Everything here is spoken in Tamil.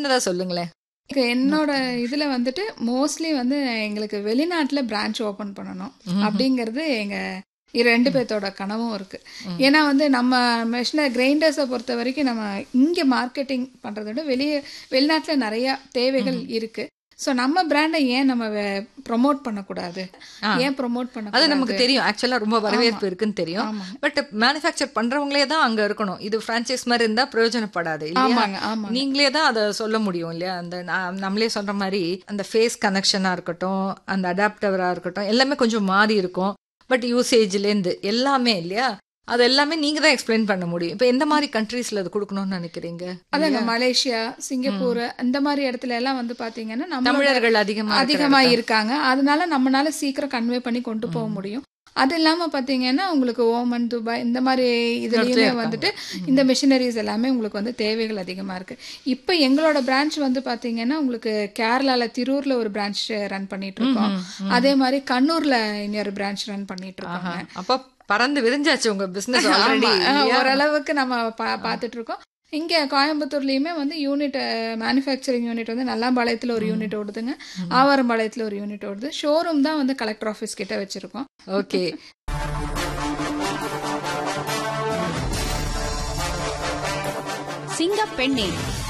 சின்னதா சொல்லுங்களேன் எனக்கு என்னோட இதுல வந்துட்டு மோஸ்ட்லி வந்து எங்களுக்கு வெளிநாட்டுல பிரான்ச் ஓபன் பண்ணணும் அப்படிங்கிறது எங்க இ- ரெண்டு பேர்த்தோட கனவும் இருக்கு ஏன்னா வந்து நம்ம மிஷினர் கிரைண்டர்ஸை பொறுத்த வரைக்கும் நம்ம இங்க மார்க்கெட்டிங் பண்றதை விட வெளியே வெளிநாட்டுல நிறைய தேவைகள் இருக்கு ஸோ நம்ம பிராண்டை ஏன் நம்ம ப்ரொமோட் பண்ணக்கூடாது ஆ. ஏன் ப்ரொமோட் அது பண்ண நமக்கு தெரியும் ஆக்சுவலா ரொம்ப வரவேற்பு இருக்குன்னு தெரியும் ஆமா பட் மேனுஃபேக்சர் பண்றவங்களே தான் அங்க இருக்கணும் இது பிரான்ச்சைஸ் மாதிரி இருந்தா பிரயோஜனப்படாது இல்லையா ஆமாங்க ஆமாங்க நீங்களே தான் அதை சொல்ல முடியும் இல்லையா அந்த நா- நம்மளே சொல்ற மாதிரி அந்த ஃபேஸ் கனெக்ஷனா இருக்கட்டும் அந்த அடாப்டவரா இருக்கட்டும் எல்லாமே கொஞ்சம் மாறி இருக்கும் பட் யூசேஜ்லேருந்து எல்லாமே இல்லையா அது எல்லாமே நீங்க தான் எக்ஸ்பிளைன் பண்ண முடியும் இப்போ எந்த மாதிரி கண்ட்ரீஸ்ல அது கொடுக்கணும்னு நினைக்கிறீங்க அதாங்க மலேசியா சிங்கப்பூர் இந்த மாதிரி இடத்துல எல்லாம் வந்து பாத்தீங்கன்னா நம்ம தமிழர்கள் அதிகமா இருக்கிற அதிகமா இடத்துல. இருக்காங்க அதனால நம்மனால சீக்கிரம் கன்வே பண்ணி கொண்டு போக முடியும் அது இல்லாம பாத்தீங்கன்னா உங்களுக்கு ஓமன் துபாய் இந்த மாதிரி இதுலயுமே இருக்காங்க. வந்துட்டு இந்த மிஷினரிஸ் எல்லாமே உங்களுக்கு வந்து தேவைகள் அதிகமா இருக்கு இப்போ எங்களோட பிரான்ச் வந்து பாத்தீங்கன்னா உங்களுக்கு கேரளால திருூர்ல ஒரு பிரான்ச் ரன் பண்ணிட்டு இருக்கோம் அதே மாதிரி கண்ணூர்ல இன்னொரு பிரான்ச் ரன் பண்ணிட்டு ஆஹா. இருக்கோம் அப்போ பறந்து விரிஞ்சாச்சு உங்க பிசினஸ் ஆல்ரெடி ஆமா, ஓரளவுக்கு நம்ம பா- பார்த்துட்டு இருக்கோம் இங்க கோயம்புத்தூர்லயுமே வந்து யூனிட் மேனுஃபேக்சரிங் யூனிட் வந்து நல்லாம்பாளையத்துல ஒரு யூனிட் ஓடுதுங்க ஆவாரம்பாளையத்துல ஒரு யூனிட் ஓடுது ஷோரூம் தான் வந்து கலெக்டர் ஆஃபீஸ் கிட்ட வச்சிருக்கோம் ஓகே சிங்கப்பெண்ணே